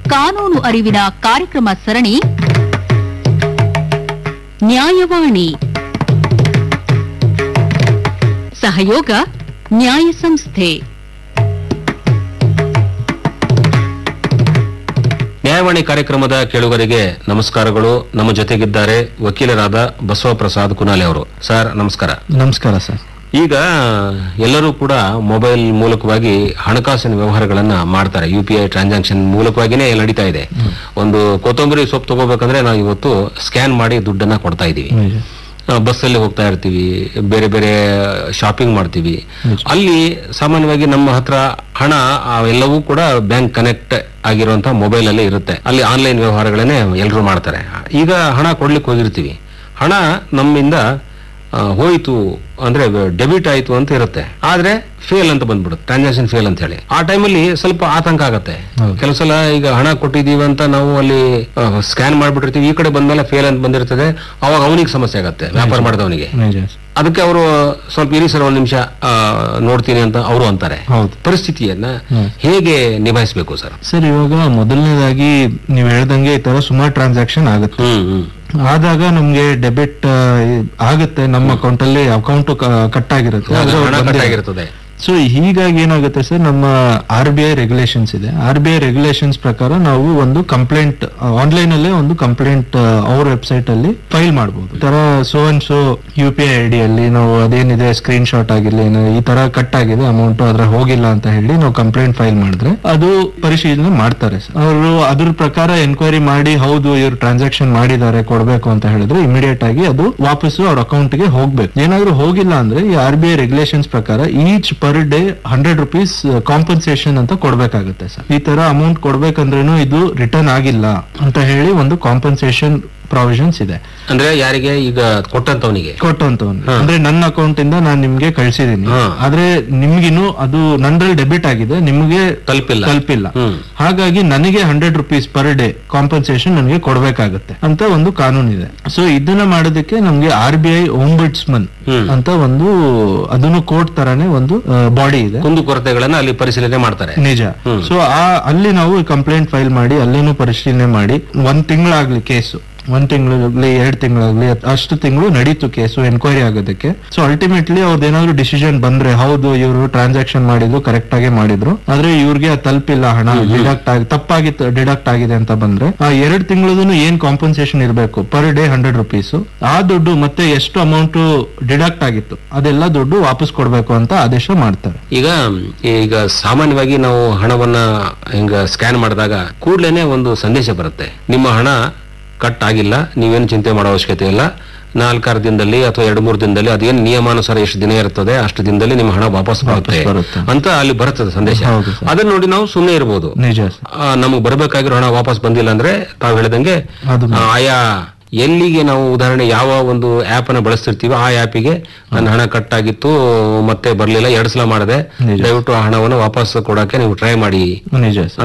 ಕಾನೂನು ಅರಿವಿನ ಕಾರ್ಯಕ್ರಮ ಸರಣಿ ನ್ಯಾಯವಾಣಿ ಸಹಯೋಗ ನ್ಯಾಯ ಸಂಸ್ಥೆ ನ್ಯಾಯವಾಣಿ ಕಾರ್ಯಕ್ರಮದ ಕೇಳುಗರಿಗೆ ನಮಸ್ಕಾರಗಳು ನಮ್ಮ ಜೊತೆಗಿದ್ದಾರೆ ವಕೀಲರಾದ ಬಸವಪ್ರಸಾದ್ ಕುನಾಲೆ ಅವರು ಸರ್ ನಮಸ್ಕಾರ ನಮಸ್ಕಾರ ಸರ್ ಈಗ ಎಲ್ಲರೂ ಕೂಡ ಮೊಬೈಲ್ ಮೂಲಕವಾಗಿ ಹಣಕಾಸಿನ ವ್ಯವಹಾರಗಳನ್ನ ಮಾಡ್ತಾರೆ ಯು ಪಿ ಐ ಟ್ರಾನ್ಸಾಕ್ಷನ್ ಮೂಲಕವಾಗಿನೇ ನಡೀತಾ ಇದೆ ಒಂದು ಕೊತ್ತಂಬರಿ ಸೊಪ್ಪು ತಗೋಬೇಕಂದ್ರೆ ನಾವು ಇವತ್ತು ಸ್ಕ್ಯಾನ್ ಮಾಡಿ ದುಡ್ಡನ್ನ ಕೊಡ್ತಾ ಇದೀವಿ ನಿಜ. ಆ, ಬಸ್ಸಲ್ಲಿ ಹೋಗ್ತಾ ಇರ್ತೀವಿ ಬೇರೆ ಬೇರೆ ಶಾಪಿಂಗ್ ಮಾಡ್ತೀವಿ ಅಲ್ಲಿ ಸಾಮಾನ್ಯವಾಗಿ ನಮ್ಮ ಹತ್ರ ಹಣ ಆ, ಎಲ್ಲವೂ ಕೂಡ ಬ್ಯಾಂಕ್ ಕನೆಕ್ಟ್ ಆಗಿರುವಂತಹ ಮೊಬೈಲ್ ಅಲ್ಲೇ ಇರುತ್ತೆ ಅಲ್ಲಿ ಆನ್ಲೈನ್ ವ್ಯವಹಾರಗಳನ್ನೇ ಎಲ್ಲರೂ ಮಾಡ್ತಾರೆ ಈಗ ಹಣ ಕೊಡ್ಲಿಕ್ಕೆ ಹೋಗಿರ್ತೀವಿ ಹಣ ನಮ್ಮಿಂದ ಆ, ಹೋಯ್ತು ಅಂದ್ರೆ ಡೆಬಿಟ್ ಆಯ್ತು ಅಂತ ಇರುತ್ತೆ ಆದ್ರೆ ಫೇಲ್ ಅಂತ ಬಂದ್ಬಿಡುತ್ತೆ ಟ್ರಾನ್ಸಾಕ್ಷನ್ ಫೇಲ್ ಅಂತ ಹೇಳಿ ಆ ಟೈಮಲ್ಲಿ ಸ್ವಲ್ಪ ಆತಂಕ ಆಗತ್ತೆ ಕೆಲವು ಸಲ ಈಗ ಹಣ ಕೊಟ್ಟಿದೀವಿ ಅಂತ ನಾವು ಅಲ್ಲಿ ಸ್ಕ್ಯಾನ್ ಮಾಡ್ಬಿಟ್ಟಿರ್ತೀವಿ ಈ ಕಡೆ ಬಂದ್ಮೇಲೆ ಫೇಲ್ ಅಂತ ಬಂದಿರ್ತದೆ ಅವಾಗ ಅವನಿಗೆ ಸಮಸ್ಯೆ ಆಗತ್ತೆ ವ್ಯಾಪಾರ ಮಾಡಿದವನಿಗೆ ನಿಜ ಅದಕ್ಕೆ ಅವರು ಸ್ವಲ್ಪ ಇರಿ ಸರ್ ಒಂದ್ ನಿಮಿಷ ಆ, ನೋಡ್ತೀನಿ ಅಂತ ಅವರು ಅಂತಾರೆ ಹೌದು. ಪರಿಸ್ಥಿತಿಯನ್ನ ಹೇಗೆ ನಿಭಾಯಿಸಬೇಕು ಸರ್ ಸರ್ ಇವಾಗ ಮೊದಲನೇದಾಗಿ ನೀವು ಹೇಳ್ದಂಗೆ ಈ ತರ ಸುಮಾರು ಟ್ರಾನ್ಸಾಕ್ಷನ್ ಆಗುತ್ತೆ ಹ್ಮ್ ಹ್ಮ್ ಆದಾಗ ನಮ್ಗೆ ಡೆಬಿಟ್ ಆಗುತ್ತೆ ನಮ್ಮ ಅಕೌಂಟ್ ಅಲ್ಲಿ ಅಕೌಂಟ್ ಕಟ್ ಆಗಿರುತ್ತೆ ಅದು ಹಣ ಕಟ್ಟಾಗಿರ್ತದೆ ಸೊ ಹೀಗಾಗಿ ಏನಾಗುತ್ತೆ ಸರ್ ನಮ್ಮ ಆರ್ ಬಿ ಐ ರೆಗ್ಯುಲೇಷನ್ಸ್ ಇದೆ ಆರ್ ಬಿ ಐ ರೆಗ್ಯುಲೇಷನ್ಸ್ ಪ್ರಕಾರ ನಾವು ಒಂದು ಕಂಪ್ಲೇಂಟ್ ಆನ್ಲೈನ್ ಅಲ್ಲೇ ಒಂದು ಕಂಪ್ಲೇಂಟ್ ಅವ್ರ ವೆಬ್ಸೈಟ್ ಅಲ್ಲಿ ಫೈಲ್ ಮಾಡಬಹುದು ಈ ತರ so and so U P I I ಅಲ್ಲಿ ನಾವು ಅದೇನಿದೆ ಸ್ಕ್ರೀನ್ ಶಾಟ್ ಆಗಿರ್ಲಿ ಏನೋ ಈ ತರ ಕಟ್ ಆಗಿದೆ ಅಮೌಂಟ್ ಅದ್ರ ಹೋಗಿಲ್ಲ ಅಂತ ಹೇಳಿ ನಾವು ಕಂಪ್ಲೇಂಟ್ ಫೈಲ್ ಮಾಡಿದ್ರೆ ಅದು ಪರಿಶೀಲನೆ ಮಾಡ್ತಾರೆ ಅವರು ಅದ್ರ ಪ್ರಕಾರ ಎನ್ಕ್ವೈರಿ ಮಾಡಿ ಹೌದು ಇವ್ರು ಟ್ರಾನ್ಸಾಕ್ಷನ್ ಮಾಡಿದ್ದಾರೆ ಕೊಡ್ಬೇಕು ಅಂತ ಹೇಳಿದ್ರೆ ಇಮಿಡಿಯೇಟ್ ಆಗಿ ಅದು ವಾಪಸ್ಸು ಅವ್ರ ಅಕೌಂಟ್ ಗೆ ಹೋಗ್ಬೇಕು ಏನಾದ್ರೂ ಹೋಗಿಲ್ಲ ಅಂದ್ರೆ ಈ ಆರ್ ಬಿ ಐ ರೆಗ್ಯುಲೇಷನ್ಸ್ ಪ್ರಕಾರ each per day hundred rupees compensation ಅಂತ ಕೊಡ್ಬೇಕಾಗುತ್ತೆ ಸರ್ ಈ ತರ ಅಮೌಂಟ್ ಕೊಡ್ಬೇಕಂದ್ರೇನು ಇದು ರಿಟರ್ನ್ ಆಗಿಲ್ಲ ಅಂತ ಹೇಳಿ ಒಂದು ಕಾಂಪನ್ಸೇಷನ್ ಪ್ರಾವಿಷನ್ಸ್ ಇದೆ ಅಂದ್ರೆ ಯಾರಿಗೆ ಈಗ ಕೊಟ್ಟಂತವನಿಗೆ ಕೊಟ್ಟಂತವನು ಅಂದ್ರೆ ನನ್ನ ಅಕೌಂಟ್ ಇಂದ ನಾನು ನಿಮ್ಗೆ ಕಳ್ಸಿದೀನಿ ಹಾ. ಆದ್ರೆ ನಿಮ್ಗಿನ್ನು ಅದು ನಂದ್ರಲ್ಲಿ ಡೆಬಿಟ್ ಆಗಿದೆ ನಿಮ್ಗೆ ತಲುಪಿಲ್ಲ ತಲುಪಿಲ್ಲ ಹ್ಮ್. ಹಾಗಾಗಿ ನನಗೆ hundred rupees per day compensation ನನಗೆ ಕೊಡ್ಬೇಕಾಗುತ್ತೆ ಅಂತ ಒಂದು ಕಾನೂನು ಇದೆ ಸೊ ಇದನ್ನ ಮಾಡೋದಕ್ಕೆ ನಮ್ಗೆ ಆರ್ ಬಿ ಐ ಓಂಬುಡ್ಸ್ಮನ್ ಹ್ಮ್. ಅಂತ ಒಂದು ಅದನ್ನು ಕೋರ್ಟ್ ತರಾನೇ ಒಂದು ಬಾಡಿ ಇದೆ ಕುಂದು ಕೊರತೆಗಳನ್ನ ಅಲ್ಲಿ ಪರಿಶೀಲನೆ ಮಾಡ್ತಾರೆ ನಿಜ ಹ್ಮ್. ಸೊ ಆ ಅಲ್ಲಿ ನಾವು ಕಂಪ್ಲೇಂಟ್ ಫೈಲ್ ಮಾಡಿ ಅಲ್ಲಿನೂ ಪರಿಶೀಲನೆ ಮಾಡಿ ಒಂದ್ ತಿಂಗಳಾಗ್ಲಿ ಕೇಸು ಒಂದ್ ತಿಂಗಳಾಗ್ಲಿ ಎರಡ್ ತಿಂಗಳಾಗ್ಲಿ ಅಷ್ಟು ತಿಂಗಳು ನಡೀತು ಕೇಸು ಎನ್ಕ್ವೈರಿ ಆಗೋದಕ್ಕೆ ಸೊ ಅಲ್ಟಿಮೇಟ್ಲಿ ಅವ್ರದ್ದು ಏನಾದ್ರು ಡಿಸಿಷನ್ ಬಂದ್ರೆ ಹೌದು ಇವರು ಟ್ರಾನ್ಸಾಕ್ಷನ್ ಮಾಡಿದ್ರು ಕರೆಕ್ಟ್ ಆಗಿ ಮಾಡಿದ್ರು ಆದ್ರೆ ಇವ್ರಿಗೆ ಅದ್ ತಲುಪಿಲ್ಲ ಹಣ ಡಿಡಕ್ಟ್ ಆಗಿ ತಪ್ಪಾಗಿ ಡಿಡಕ್ಟ್ ಆಗಿದೆ ಅಂತ ಬಂದ್ರೆ ಆ ಎರಡ್ ತಿಂಗಳದೂ ಏನ್ ಕಾಂಪನ್ಸೇಷನ್ ಇರಬೇಕು ಪರ್ ಡೇ ಹಂಡ್ರೆಡ್ ರುಪೀಸ್ ಆ ದುಡ್ಡು ಮತ್ತೆ ಎಷ್ಟು ಅಮೌಂಟ್ ಡಿಡಕ್ಟ್ ಆಗಿತ್ತು ಅದೆಲ್ಲ ದುಡ್ಡು ವಾಪಸ್ ಕೊಡ್ಬೇಕು ಅಂತ ಆದೇಶ ಮಾಡ್ತಾರೆ ಈಗ ಈಗ ಸಾಮಾನ್ಯವಾಗಿ ನಾವು ಹಣವನ್ನ ಹಿಂಗ ಸ್ಕ್ಯಾನ್ ಮಾಡಿದಾಗ ಕೂಡ್ಲೇನೆ ಒಂದು ಸಂದೇಶ ಬರುತ್ತೆ ನಿಮ್ಮ ಹಣ ಕಟ್ ಆಗಿಲ್ಲ ನೀವೇನು ಚಿಂತೆ ಮಾಡೋ ಅವಶ್ಯಕತೆ ಇಲ್ಲ ನಾಲ್ಕಾರು ದಿನದಲ್ಲಿ ಅಥವಾ ಎರಡು ಮೂರು ದಿನದಲ್ಲಿ ಅದೇನು ನಿಯಮಾನುಸಾರ ಎಷ್ಟು ದಿನ ಇರ್ತದೆ ಅಷ್ಟು ದಿನದಲ್ಲಿ ನಿಮ್ಮ ಹಣ ವಾಪಸ್ ಬರುತ್ತೆ ಬರುತ್ತೆ. ಅಂತ ಅಲ್ಲಿ ಬರುತ್ತದೆ ಸಂದೇಶ ಹೌದು ಸರ್. ಅದನ್ನ ನೋಡಿ ನಾವು ಸುಮ್ಮನೆ ಇರ್ಬೋದು ನಿಜ ಸರ್ ಆ, ನಮಗೆ ಬರಬೇಕಾಗಿರೋ ಹಣ ವಾಪಸ್ ಬಂದಿಲ್ಲ ಅಂದ್ರೆ ತಾವು ಹೇಳಿದಂಗೆ ಅದು ಆ, ಆಯಾ ಎಲ್ಲಿಗೆ ನಾವು ಉದಾಹರಣೆ ಯಾವ ಒಂದು ಆಪ್ ಅನ್ನ ಬಳಸ್ತಿರ್ತೀವಿ ಆ ಆ್ಯಪಿಗೆ ನನ್ನ ಹಣ ಕಟ್ ಆಗಿತ್ತು ಮತ್ತೆ ಬರ್ಲಿಲ್ಲ ಎರಡು ಸಲ ಮಾಡಿದೆ ನಿಜ. ದಯವಿಟ್ಟು ಆ ಹಣವನ್ನು ವಾಪಸ್ ಕೊಡಕ್ಕೆ ನೀವು ಟ್ರೈ ಮಾಡಿ ನಿಜ ಸರ್